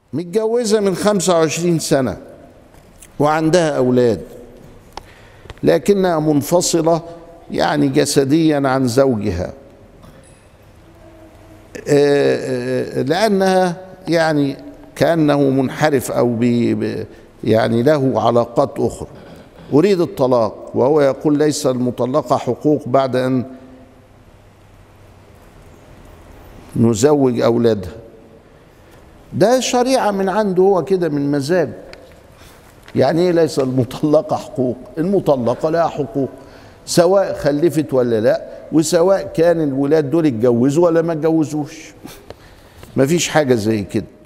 متجوزة من 25 سنة وعندها أولاد لكنها منفصلة يعني جسديا عن زوجها آه، آه، لأنها يعني كأنه منحرف أو بي بي- يعني له علاقات أخرى أريد الطلاق وهو يقول ليس المطلقة حقوق بعد أن نزوج أولادها ده شريعة من عنده هو كده من مزاجه يعني ايه ليس المطلقة حقوق المطلقة لها حقوق سواء خلفت ولا لا وسواء كان الولاد دول اتجوزوا ولا ما اتجوزوش مفيش حاجة زي كده